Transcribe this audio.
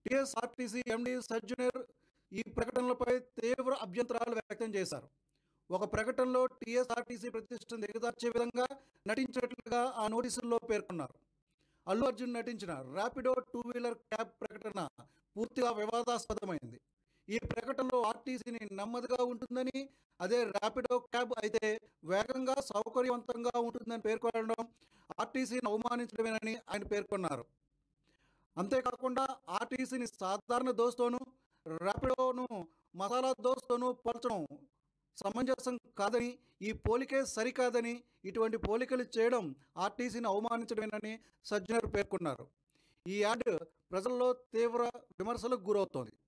TSRTC ఎండి సజ్జనర్ ఈ ప్రకటనలపై తీవ్ర అభ్యంతరాలు వ్యక్తం చేశారు ఒక ప్రకటనలో టీఎస్ఆర్టీసీ ప్రతిష్టను దిగదార్చే విధంగా నటించినట్లుగా ఆ నోటీసుల్లో పేర్కొన్నారు అల్లు అర్జున్ నటించిన ర్యాపిడో టూ వీలర్ క్యాబ్ ప్రకటన పూర్తిగా వివాదాస్పదమైంది ఈ ప్రకటనలో ఆర్టీసీని నెమ్మదిగా ఉంటుందని అదే ర్యాపిడో క్యాబ్ అయితే వేగంగా సౌకర్యవంతంగా ఉంటుందని పేర్కొనడం ఆర్టీసీని అవమానించడమేనని ఆయన పేర్కొన్నారు అంతేకాకుండా ఆర్టీసీని సాధారణ దోస్తోనూ ర్యాపిడోను మసాలా దోస్తోనూ పోల్చడం సమంజసం కాదని ఈ పోలికే సరికాదని ఇటువంటి పోలికలు చేయడం ఆర్టీసీని అవమానించడమేనని సజ్జనర్ పేర్కొన్నారు ఈ యాడ్ ప్రజల్లో తీవ్ర విమర్శలకు గురవుతోంది